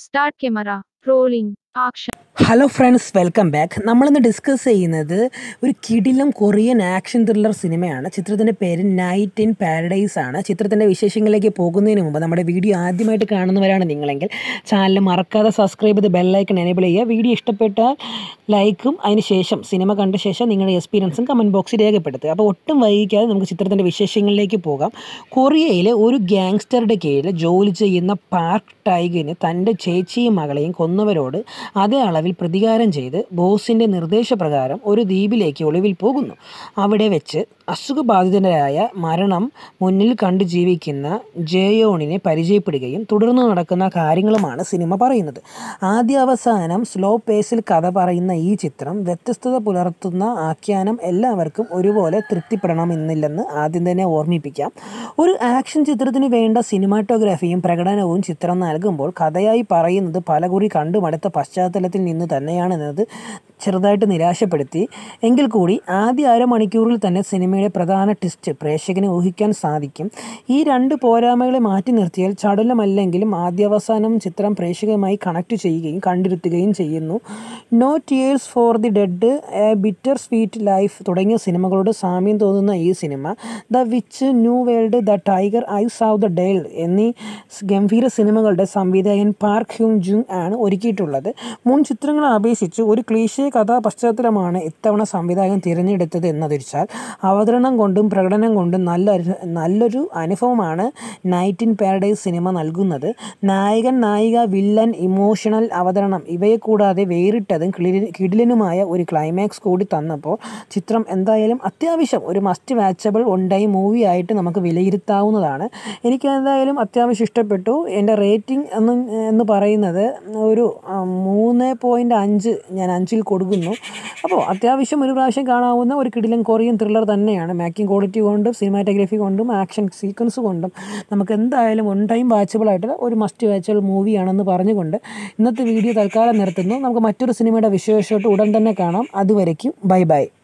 Start camera. Rolling. Action. Hello friends welcome back നമ്മളിന്ന് discuss ചെയ്യുന്നത് ഒരു കിടിലം കൊറിയൻ ആക്ഷൻ ത്രില്ലർ സിനിമയാണ് ചിത്രത്തിൻ്റെ പേര് നൈറ്റ് ഇൻ പാരഡൈസ് ആണ് ചിത്രത്തിൻ്റെ വിശേഷങ്ങളിലേക്ക് പോകുന്നതിന് മുമ്പ് നമ്മുടെ വീഡിയോ ആദ്യമായിട്ട് കാണുന്നവരാണ് നിങ്ങളെങ്കിൽ ചാനൽ മറക്കാതെ സബ്സ്ക്രൈബ് ചെയ്ത് ബെല്ലൈക്കൺ എനേബിൾ ചെയ്യുക വീഡിയോ ഇഷ്ടപ്പെട്ടാൽ ലൈക്കും അതിന് ശേഷം സിനിമ കണ്ട ശേഷം നിങ്ങളുടെ എക്സ്പീരിയൻസും കമൻറ്റ് ബോക്സിൽ രേഖപ്പെടുത്തുക അപ്പോൾ ഒട്ടും വൈകിക്കാതെ നമുക്ക് ചിത്രത്തിൻ്റെ വിശേഷങ്ങളിലേക്ക് പോകാം കൊറിയയിലെ ഒരു ഗ്യാങ്സ്റ്ററുടെ കീഴിൽ ജോലി ചെയ്യുന്ന പാർക്ക് ടൈഗിന് തൻ്റെ ചേച്ചിയും മകളെയും കൊന്നവരോട് അതേ അളവിൽ പ്രതികാരം ചെയ്ത് ബോസിൻ്റെ നിർദ്ദേശപ്രകാരം ഒരു ദ്വീപിലേക്ക് ഒളിവിൽ പോകുന്നു അവിടെ വെച്ച് അസുഖബാധിതരായ മരണം മുന്നിൽ കണ്ടു ജീവിക്കുന്ന ജേയോണിനെ പരിചയപ്പെടുകയും തുടർന്ന് നടക്കുന്ന കാര്യങ്ങളുമാണ് സിനിമ പറയുന്നത് ആദ്യാവസാനം സ്ലോ പേസിൽ കഥ പറയുന്ന ഈ ചിത്രം വ്യത്യസ്തത പുലർത്തുന്ന ആഖ്യാനം എല്ലാവർക്കും ഒരുപോലെ തൃപ്തിപ്പെടണമെന്നില്ലെന്ന് ആദ്യം തന്നെ ഓർമ്മിപ്പിക്കാം ഒരു ആക്ഷൻ ചിത്രത്തിന് വേണ്ട സിനിമാറ്റോഗ്രാഫിയും പ്രകടനവും ചിത്രം നൽകുമ്പോൾ കഥയായി പറയുന്നത് പലകുറി കണ്ടു മടുത്ത പശ്ചാത്തലത്തിൽ നിന്ന് തന്നെയാണെന്നത് ചെറുതായിട്ട് നിരാശപ്പെടുത്തി എങ്കിൽ കൂടി ആദ്യ അരമണിക്കൂറിൽ തന്നെ സിനിമയുടെ പ്രധാന ട്വിസ്റ്റ് പ്രേക്ഷകന് ഊഹിക്കാൻ സാധിക്കും ഈ രണ്ട് പോരായ്മകളെ മാറ്റി നിർത്തിയാൽ ചടുലമല്ലെങ്കിലും ആദ്യാവസാനം ചിത്രം പ്രേക്ഷകമായി കണക്ട് ചെയ്യുകയും കണ്ടിരുത്തുകയും ചെയ്യുന്നു no tears for the dead a bitter sweet life തുടങ്ങിയ സിനിമകളോട് സാമ്യം തോന്നുന്ന ഈ cinema the witch new world the tiger eyes of the dale എന്നീ ഗംഭീര സിനിമകളുടെ സംവിധായകൻ പാർക്ക് ഹ്യൂങ് ജുങ് ആണ് ഒരുക്കിയിട്ടുള്ളത് മുൻ ചിത്രങ്ങളെ അപേക്ഷിച്ച് ഒരു ക്ലീശേ കഥാ പശ്ചാത്തലമാണ് ഇത്തവണ സംവിധായകൻ തിരഞ്ഞെടുത്തത് എന്നതിരിച്ചാൽ അവതരണം കൊണ്ടും പ്രകടനം കൊണ്ടും നല്ല നല്ലൊരു അനുഭവമാണ് നൈറ്റ് ഇൻ പാരഡൈസ് സിനിമ നൽകുന്നത് നായകൻ നായിക വില്ലൻ ഇമോഷണൽ അവതരണം ഇവയെ കൂടാതെ വേറിട്ടതും കിളി- കിടിലനുമായ ഒരു ക്ലൈമാക്സ് കൂടി തന്നപ്പോൾ ചിത്രം എന്തായാലും അത്യാവശ്യം ഒരു must watchable one time movie ആയിട്ട് നമുക്ക് വിലയിരുത്താവുന്നതാണ് എനിക്ക് എന്തായാലും അത്യാവശ്യം ഇഷ്ടപ്പെട്ടു എൻ്റെ റേറ്റിംഗ് എന്ന് എന്ന് പറയുന്നത് ഒരു ആ, മൂന്ന് പോയിൻറ്റ് അഞ്ച് ഞാൻ അഞ്ചിൽ കൊടുക്കുന്നു അപ്പോൾ അത്യാവശ്യം ഒരു പ്രാവശ്യം കാണാവുന്ന ഒരു കിടിലൻ കൊറിയൻ ത്രില്ലർ തന്നെയാണ് മേക്കിംഗ് ക്വാളിറ്റി കൊണ്ടും സിനിമാറ്റോഗ്രഫി കൊണ്ടും ആക്ഷൻ സീക്വൻസ് കൊണ്ടും നമുക്ക് എന്തായാലും വൺ ടൈം വാച്ചബിൾ ആയിട്ടുള്ള ഒരു മസ്റ്റ് വാച്ചബിൾ മൂവിയാണെന്ന് പറഞ്ഞുകൊണ്ട് ഇന്നത്തെ വീഡിയോ തൽക്കാലം നിർത്തുന്നു നമുക്ക് മറ്റൊരു സിനിമയുടെ വിശേഷമായിട്ട് ഉടൻ തന്നെ കാണാം അതുവരയ്ക്കും ബൈ ബൈ